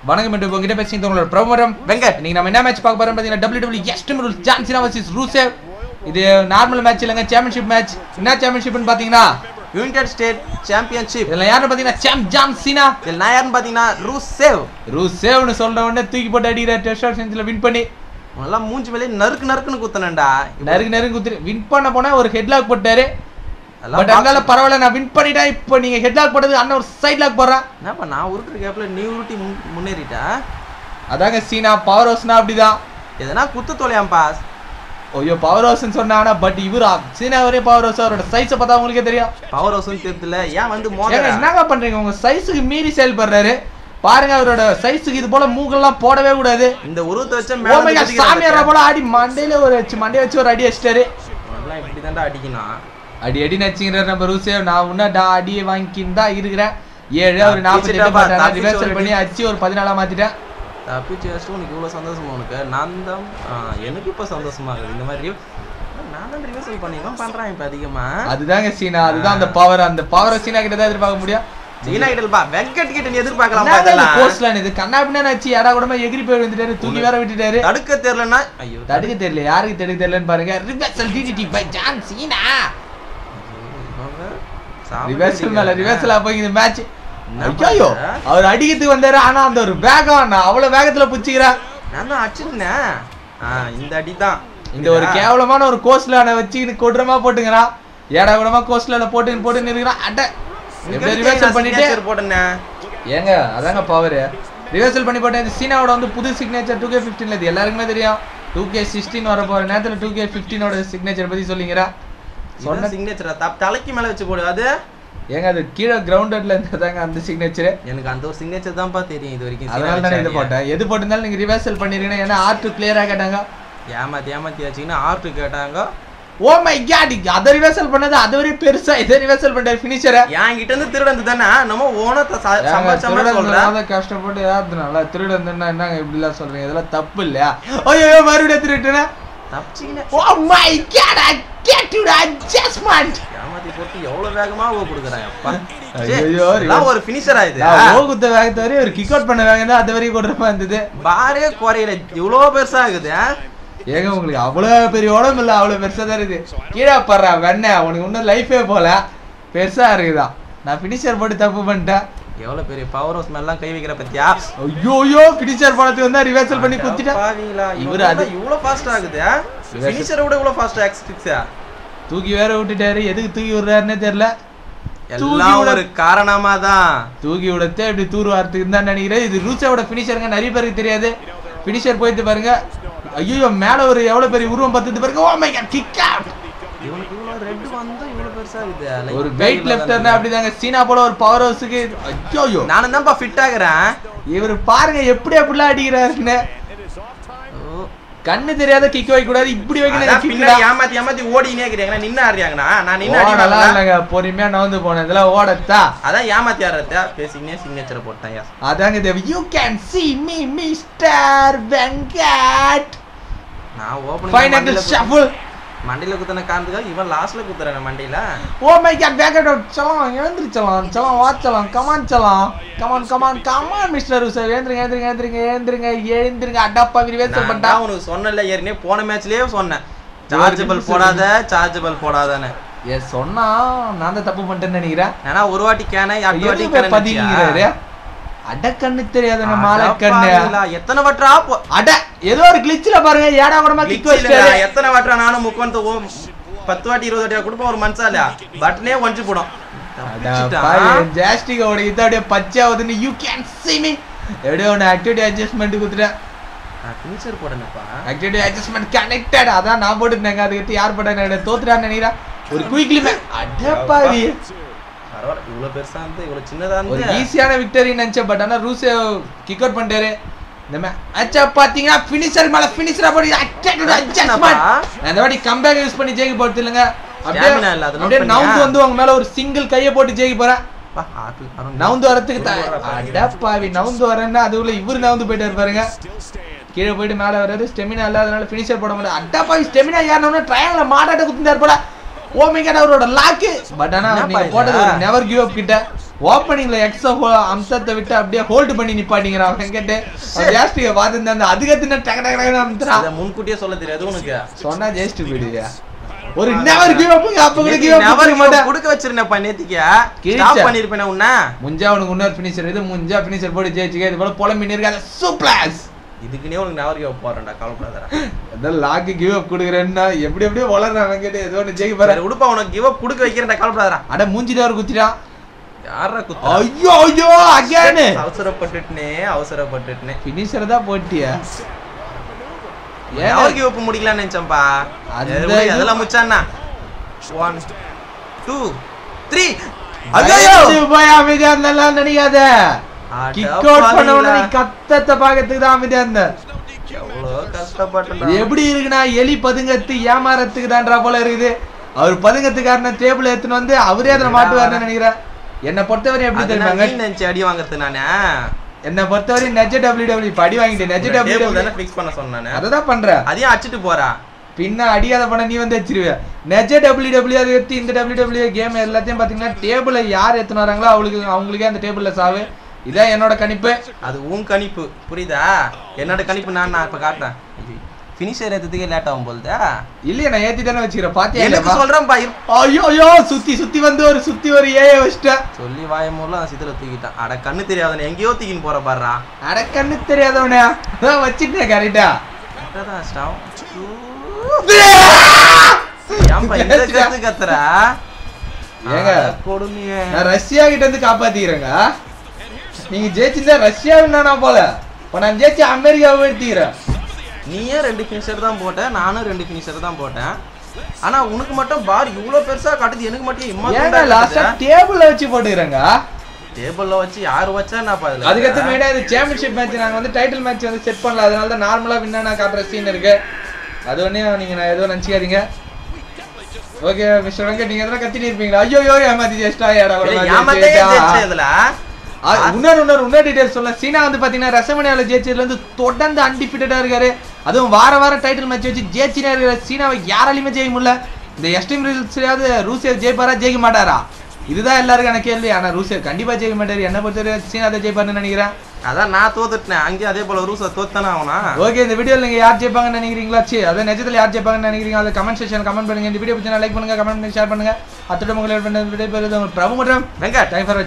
வணக்கம் என்று உங்ககிட்ட பேசிட்டு உங்களோட பிரபரம் வெங்கட் இன்னைக்கு நம்ம என்ன மேட்ச் பார்க்க போறோம் பாத்தீங்கன்னா டபிள்யூ டபிள்யூ எஸ்ட் ரூல்ஸ் ஜான்சினா வர்சஸ் ரூசேவ் இது நார்மல் மேட்ச் இல்லைங்க சாம்பியன்ஷிப் மேட்ச் என்ன சாம்பியன்ஷிப்னு பாத்தீங்கன்னா யுனைடெட் ஸ்டேட் சாம்பியன்ஷிப் இதுல யாருன்னு பாத்தீங்கன்னா சாம் ஜான் சீனா இதில் நான் யாருன்னு பார்த்தீங்கன்னா ரூசேவ் ரூசேவ்னு சொல்ற உடனே தூக்கி போட்டு அடிக்கிற டெஸ்ட் செஞ்சில் வின் பண்ணி நல்லா மூஞ்சி மேலே நறுக்கு நறுக்குன்னு குத்தனேன்டா நெருங்க நெருங்க குத்துரு வின் பண்ண போனா ஒரு ஹெட்லாக் போட்டாரு எல்லாம் பட் அதனால பரவாயில்ல நான் வின் பண்ணிட்டேன் இப்போ நீங்க ஹெட்லாக் போட்டது அண்ணன் ஒரு சைட் லாக் போடுறேன் என்னப்பா நான் உருட்டுற கேப்ல நீ உருட்டி முன்- முன்னேறிட்டா அதாங்க சீனா பவர் ஹவுஸ்னா அப்படிதான் எதனா குத்து தொலையாம்பா ஐயோ பவர் ஹவுஸ்னு சொன்னானா பட் இவரு சீனா ஒரே பவர் ஹவுஸ் அவரோட சைஸை பார்த்தா உங்களுக்கே தெரியும் பவர் ஹவுஸ்னு தெரியல ஏன் வந்து ஏங்க மோத என்னங்க பண்றீங்க உங்க சைஸுக்கு மீறி செயல்படுறாரு பாருங்க அவரோட சைஸுக்கு இது போல மூக்கெல்லாம் போடவே கூடாது இந்த உருவத்தை வச்ச ஓ மேல மை காட் சாமியாரா போல ஆடி மண்டையில ஒரு வச்சு மண்டைய வச்சு ஒரு அடி அடிச்சிட்டாரு எல்லாம் இப்படி தான்டா அடிக்கணும் அடி அடி நச்சுங்கிறார் நம்ம ரூசே நான் உன்ன டா அடியை வாங்கிக்கின்னு தான் இருக்கிறேன் ஏழு அவர் நாற்பத்தி எட்டு தப்பிச்சிட்டாப்பா, போட்டாங்க தப்பிச்சு ரிவர்சல் ஒரு பண்ணி அச்சு ஒரு பதினாலா மாத்திட்டேன் தப்பிச்சு வச்சுட்டு உனக்கு இவ்வளோ சந்தோஷமா உனக்கு நான் தான் ஆ, எனக்கு இப்போ சந்தோஷமா இருக்குது இந்த மாதிரி நான் தான் ரிவர்சல் பண்ணிக்கலாம் பண்றேன் இப்போ அதிகமா அதுதாங்க சீனா அதுதான் அந்த பவர் அந்த பவரை சீனா கிட்ட தான் எதிர்பார்க்க முடியும் சீனா கிட்டப்பா வெங்கட் கிட்ட நீ எதிர்பார்க்கலாம் என்னங்க இந்த இதெல்லாம் போஸ்ட்ல இது கண்ணா பின்னா வச்சு ஏடா கூடமா எகிரி போய் வந்துட்டாரு தூக்கி வேற விட்டுட்டாரு தடுக்க தெரியலன்னா ஐயோ தடுக்க தெரியல யாருக்கு தடுக்க தெரியலன்னு பாருங்க reversal DDT by John Cena reversal மேல ரிவர்சல் போய் இந்த மேட்ச் என்ன ஐயோ பண்ற? அவர் அடிக்கிறதுக்கு வந்தாரு ஆனா அந்த ஒரு வேகம் நான் அவ்வளவு வேகத்துல புடிச்சுக்கிறேன் நான் தான் அடிச்சிருந்தேன் ஆ இந்த அடி தான் இந்த ஒரு கேவலமான ஒரு கோஸ்ட்ல வச்சு இது கொடூரமா போட்டுங்கிறான் ஏடா கூடமா கோஸ்ட்ல போட்டு போட்டு இருக்கிறான் அட எப்படி ரிவர்சல் பண்ணிட்டு போட்டேனே ஏங்க அதாங்க பவர் ரிவர்சல் பண்ணி போட்டேன் இந்த சீனாவோட வந்து புது சிக்னேச்சர் டூ கே ஃபிஃப்டீன்ல இது எல்லாருக்குமே தெரியும் டூ கே சிக்ஸ்டீன் வர போற நேரத்துல டூ கே ஃபிஃப்டீனோட சிக்னேச்சர் பத்தி சொல்லிங்கிறா சொன்ன சிக்னேச்சர் தப் தலைக்கு மேல வச்சு போடு அது ஏங்க அது கீழே கிரவுண்டட்ல இருந்ததாங்க அந்த சிக்னேச்சர் எனக்கு அந்த ஒரு சிக்னேச்சர் தான்ப்பா தெரியும் இது வரைக்கும் அதனால தான் இது போட்டேன் எது போட்டிருந்தாலும் நீங்க ரிவர்சல் பண்ணிருக்கீங்க ஏன்னா ஆர்ட் கிளியரா கேட்டாங்க ஏமாத்தி ஏமாத்தி வச்சுக்கின்னு ஆர்ட் கேட்டாங்க ஓ மை காட் அதை ரிவர்சல் பண்ணது அது வரையும் பெருசா இதை ரிவர்சல் பண்ணாரு ஃபினிஷரை என்கிட்ட இருந்து திருடன் தானே நம்ம ஓனத்தை சம்பாதிச்ச மாதிரி சொல்றேன் கஷ்டப்பட்டு ஏதாவது நல்லா திருடன் தானே என்னங்க இப்படிலாம் சொல்றீங்க இதெல்லாம் தப்பு இல்லையா ஐயோ மறுபடியும் திருட்டுனேன் தப்பிச்சிக்கினேன் oh my god I get you adjustment ஏமாத்தி போட்டு எவ்வளவு வேகமா ஓ கொடுக்குறான் அப்பா ஐயையோ, இதெல்லாம் ஒரு ஃபினிஷர் ஆயுது நான் ஓகுத்த வேகத்தை வரையும் ஒரு கிக் அவுட் பண்ண வேகம் தான் அது வரையும் கொடுறப்ப இருந்தது பாரே குறையில இவ்வளோ பெருசா இருக்குது ஆ? ஏங்க உங்களுக்கு அவ்வளவு பெரிய உடம்பு இல்ல அவ்வளவு பெருசா தான் இருக்கு கீழே படுறா வெண்ண உனக்கு இன்னும் லைஃபே போல பெருசா இருக்குதா நான் ஃபினிஷர் போட்டு தப்பு பண்ணிட்டேன் எவ்வளவு பெரிய பவர் ஹவுஸ் மேலாம் கை வைக்கிற பத்தியா ஐயோ ஐயோ ஃபினிஷர் படத்துக்கு வந்தா ரிவர்சல் பண்ணி குத்திட்டேன் பாவீங்களா இவரு இவரு அது- அது இவ்வளவு ஃபாஸ்ட் ஆகுது ஃபினிஷரை விட இவ்வளவு ஃபாஸ்ட் எக்ஸ்பிக்ஸா தூக்கி வேற விட்டுட்டாரு எதுக்கு தூக்கி விடுறாருன்னே தெரியல தூக்கி எல்லாம் விட- ஒரு காரணமா தான் தூக்கி விடத்தே இப்படி தூர் வாரத்துக்கு தான் நினைக்கிறேன் இது ரூசாவோட ஃபினிஷருங்க நிறைய பேருக்கு தெரியாது ஃபினிஷர் போயிட்டு பாருங்க ஐயோ மேல ஒரு எவ்வளவு பெரிய உருவம் பார்த்துட்டு பாருங்க oh my god kick out இவனுக்கு இவ்வளவு ரெட் வந்து இவ்வளவு பெருசா இருக்குது Like ஒரு கை வெயிட் இவ்வளவு லெஃப்டர்னா தான் அப்படிதாங்க சீனா போல ஒரு பவர் ஹவுஸுக்கு ஐயோ நானும் தான்ப்பா ஃபிட் ஆகுறேன் இவர் பாருங்க எப்படி அப்படிலாம் அடிக்கிறாருன்னு ஓ. கண்ணு தெரியாத கிக் வைக்க கூடாது இப்படி அதான் வைக்கணும் பின்னாடி கிக் ஏமாத்தி ஏமாத்தி ஓடினே இருக்கிறீங்க நின்னு ஆடுறாங்கண்ணா நான் நின்னு அடி நல்லா வாங்கலாம். இல்லைங்க பொறுமையா நவுந்து போனேன் இதெல்லாம் ஓடத்தா அதான் ஏமாத்தி ஆடுறத பேசிக்கினே சிக்னேச்சரை போட்டேன் yes. அதாங்க தேவ you can see me mister Venkat நான் ஃபைன் அண்ட் ஓப்பனிங் ஷஃபிள் மண்டையில குத்துன காரணத்துக்காக இவன் லாஸ்ட்ல குத்துறேன் மண்டையில ஓ மை காட் வெங்கட் சலாம் எழுந்திருச்சலாம் சலாம் வாச்சலாம் கமான் சலாம் கமான் கமான் கமான் மிஸ்டர் உசர் எழுந்திருங்க எழுந்திருங்க எழுந்திருங்க எழுந்திருங்க எழுந்திருங்க அடப்பா விரிவேசல் நான் பண்ணிட்டா தான் உனக்கு சொன்னல ஏற்கனவே போன மேட்ச்லயே சொன்னேன் சார்ஜபிள் போடாத சார்ஜபிள் போடாதன்னு ஏ சொன்னா நான் தான் தப்பு பண்ணிட்டேன்னு நினைக்கிறேன் ஏன்னா ஒரு வாட்டி கேன அடுத்த வாட்டி எதுக்கு கேன பதிங்கிறாரு அட கண்ணு தெரியாத மாலை கண்ணு எத்தனை வட்டா போ- அட ஏதோ ஒரு கிளிச்சில பாருங்க ஏடா கூடமா கிக் glitch இல்லடா, வச்சிட்டாரு எத்தனை வாட்டா நானும் முக்கோணத்தை ஓ பத்து வாட்டி இருபது வாட்டியா கொடுப்போம் ஒரு மனுஷால பட்டனே ஒஞ்சு போடும் தப்பிச்சிட்டான். ஜாஸ்டிக் ஓட இது அப்படியே பச்சையாவதுன்னு யூ கேன் see me எப்படியோ ஒன்று ஆக்டிவிட்டி அட்ஜஸ்ட்மெண்ட் கொடுத்துட்டேன் நான் finisher போடணும்ப்பா. ஆக்டிவிட்டி அட்ஜஸ்ட்மெண்ட் கனெக்டட் அதான் நான் போட்டுருந்தேங்க அதுக்கு யார் போட்டேன் தோத்துட்டான்னு நினைக்கிறேன் ஒரு குயிக்லிமே அடப்பாவி பரவாயில்ல, இவ்வளவு பெருசா இருந்து, இவ்வளவு சின்னதா ஒரு இருந்து. ஈஸியான விக்டரி நினைச்சேன் பட் ஆனா ரூஸ் கிக் அவுட் பண்ணிட்டாரு இந்த மே அச்சா பாத்தீங்கன்னா ஃபினிஷர் மேல ஃபினிஷரா போடி அட்ஜஸ்ட்மெண்ட் அந்த வாட்டி கம்பேக் யூஸ் பண்ணி ஜெயிக்க போறது இல்லங்க அப்படியே Stamina இல்ல, அது note அப்படியே பண்ணியா? நவுந்து வந்து உங்க மேல ஒரு சிங்கிள் கைய போட்டு ஜெயிக்க போறேன் அப்பா, ஆப்பிள் பழம். நவுந்து வரதுக்கு த- அடப்பாவி நவுந்து வரேன்னா அதுக்குள்ள இவரு நவுந்து போயிட்டாரு பாருங்க கீழே போயிட்டு மேல வராரு ஸ்டெமினா இல்லாதனால ஃபினிஷர் போட முடியாது அடப்பாவி ஸ்டெமினா ஏறணும்னா ட்ரையாங்கிள் மாட்டாட்ட குத்துந்தாரு போல ஓ மை காட் அவரோட லாக்கு பட் ஆனா என்னப்பா நீங்க இது? போட்டது ஒரு நெவர் கிவ் அப் கிட்ட ஓப்பனிங்ல எக்ஸ அம்சத்தை விட்டு அப்படியே ஹோல்ட் பண்ணி நிப்பாட்டிங்கிறான் வெங்கட் ஜாஸ்தியை பார்த்து அந்த அதுக்கத்தின டக டக டகன்னு அமுத்துறான் அதை முன்கூட்டியே சொல்ல தெரியாது உனக்கு சொன்னா ஜெயிச்சுட்டு போயிடுவியா ஒரு நெவர் கிவ் அப் அப்ப கூட give never up give up மாட்டேன் குடுக்க வச்சிருந்தேன்ப்பா நேத்திக்கு கிழிச்ச. ஸ்டாப் பண்ணிருப்பேன் உன்ன முஞ்சா உனக்கு இன்னொரு ஃபினிஷர் இது முஞ்சா ஃபினிஷர் போட்டு ஜெயிச்சுக்க இது போல புலம்பின்னு இருக்காத சூப்ளாஸ் இதுக்குனே உனக்கு நவர் give up போறேன்டா கவலைப்படாதடா அதான் லாக்கு கிவ் அப் கொடுக்குறேன்னா எப்படி எப்படியோ வளர்றான் வெங்கட் ஏதோ ஒன்று ஜெயிக்க பாரு சரி உடுப்பா உனக்கு give up குடுக்க வைக்கிறேன்டா கவலைப்படாதடா அட மூஞ்சில ஒரு குத்திட்டான் யாரா குத்தா ஐயோ ஐயோ அகேனு அவசரப்பட்டுட்டனே அவசரப்பட்டுட்டனே ஃபினிஷர் தான் போட்டியா ஏன் நவர் give up முடிக்கலாம்னு நினைச்சேன்ப்பா அந்த அது விடு, இது- அதெல்லாம் முச்சான்னா ஒன் டூ த்ரீ பயந்து போய் அமைதியா இருந்தாலும் நினைக்காத அட கிக் அவுட் பண்ண உடனே நீ பாவிங்களா. கத்தத்தை பாக்கிறதுக்கு தான் அமைதியா இருந்த எவ்வளோ கஷ்டப்பட்டேன்டா இது எப்படி இருக்குன்னா எலி பதுங்கத்து ஏமாறத்துக்கு தான்றா போல இருக்குது அவர் பதுங்கத்துக்காரன டேபிள் எடுத்துன்னு வந்து அவரே அதுல மாட்டுவாருன்னு நினைக்கிறேன் என்னை பொறுத்தவரை எப்படி அது நான் தெரியுமாங்க நீ நினைச்சு அடி வாங்குறது நானே என்னை பொறுத்தவரை நெஜ டபிள்யூ டபிள்யூ படி வாங்கிட்டேன் நெஜ டபிள்யூ டேபிள் டபிள்யூ தானே ஃபிக்ஸ் பண்ண சொன்னானே அததான் பண்ற அதையும் அடிச்சிட்டு போறா பின்ன அடியாத பண்ண நீ வந்து வச்சிருவ நெஜ டபிள்யூ டபிள்யூ அது எடுத்து இந்த டபிள்யூ டபிள்யூ கேம் எல்லாத்தையும் பாத்தீங்கன்னா டேபிள யார் எடுத்துன்னு வராங்களோ அவங்களுக்கு அவங்களுக்கே அந்த டேபிள்ல சாவு இதான் என்னோட கணிப்பு அது உன் கணிப்பு புரியுதா என்னோட கணிப்பு நான் நான் இப்ப காட்டுறேன் ஃபினிஷர் ஏற்றதுக்கே லேட் ஆகும் போகுதா இல்லையா நான் ஏத்தி தானே வச்சுக்கிறேன் பாத்தியா எனக்கு இல்லையா? சொல்றேன் பா இரு. ஐயோ ஐயோ சுத்தி சுத்தி வந்து ஒரு சுத்தி ஒரு ஏய வச்சிட்டேன் சொல்லி வாயமூலம் அந்த சித்திர தூக்கிட்டான் அட கண்ணு தெரியாதவன எங்கேயோ தூக்கின்னு போற பாடுறா அட கண்ணு தெரியாதவனே அதான் வச்சிட்டேன் கரெக்டா கரெக்டாதான் ஸ்டாவ். ஏன்பா இந்த கத்து கத்துற ஏங்க? அட கொடுமையே நான் ரஷ்யா கிட்ட இருந்து காப்பாத்திக்கிறேங்க நீங்க ஜெயிச்சிருந்தா ரஷ்யா நானா போல இப்ப நான் ஜெயிச்சு அமெரிக்காவை எடுத்துக்கிறேன் நீயே ரெண்டு ஃபினிஷர் தான் போட்ட நானும் ரெண்டு ஃபினிஷர் தான் போட்டேன் ஆனா உனக்கு மட்டும் பார் இவ்வளவு பெருசா காட்டுது எனக்கு மட்டும் இம்மா ஏங்க லாஸ்டா டேபிள்ல வச்சு போட்டுக்கிறேங்க டேபிள்ல வச்சு யாரு வச்சா நான் அதுல அதுக்கடுத்து மெயினா இது சாம்பியன்ஷிப் மேட்ச் நாங்க வந்து டைட்டில் மேட்ச் வந்து செட் பண்ணல அதனால தான் நார்மலா வின்னா நான் காட்டுற சீன் இருக்கு அது ஒன்னையும் நீங்க நான் எதுவும் நினைச்சுக்காதீங்க ஓகே மிஸ்டர் வெங்கட் நீங்க எதனா கத்திட்டு இருப்பீங்களா ஐயோ ஐயோ ஏமாத்தி ஜெஸ்டா ஏடா கூட ஏய், மாதிரி ஏமாத்தே ஜெயிச்சிட்டா. ஜெயிச்சேன் இதுல ஆ, இன்னொரு இன்னொரு இன்னொரு டீடைல்ஸ் சொல்ல சீனா வந்து பாத்தீங்கன்னா ரசமணியால ஜெயிச்சதுல இருந்து தொடர்ந்து அன்டிஃபிட்டடா இருக்காரு அதுவும் வார வாரம் டைட்டில் மேட்ச் வச்சு ஜெயிச்சினா இருக்கிற சீனாவை யாராலையுமே ஜெயிக்க முடியல இந்த எஸ்டிம் ரீல்ஸ்லயாவது ரூசியர் ஜெயிப்பாரா ஜெயிக்க மாட்டாரா இதுதான் எல்லாருக்கான கேள்வி ஆனா ரூசியர் கண்டிப்பா ஜெயிக்க மாட்டாரு என்ன பொறுத்தவரை சீனா தான் ஜெயிப்பாருன்னு நினைக்கிறேன் அதான் நான் தோத்துட்டேன் அங்கேயும் அதே போல ரூசா தோத்தானே ஆகனா ஓகே இந்த வீடியோல நீங்க யார் ஜெயிப்பாங்கன்னு நினைக்கிறீங்களா சரி அதான் நிஜத்துல யார் ஜெயிப்பாங்கன்னு நினைக்கிறீங்க அதை கமெண்ட் செக்ஷன் கமெண்ட் பண்ணுங்க இந்த வீடியோ பிடிச்சா லைக் பண்ணுங்க கமெண்ட் பண்ணி ஷேர் பண்ணுங்க அத்தோட உங்களை விடைபெறுவது உங்கள் பிரபு மற்றும் வெங்கட் டைம் ஃபார்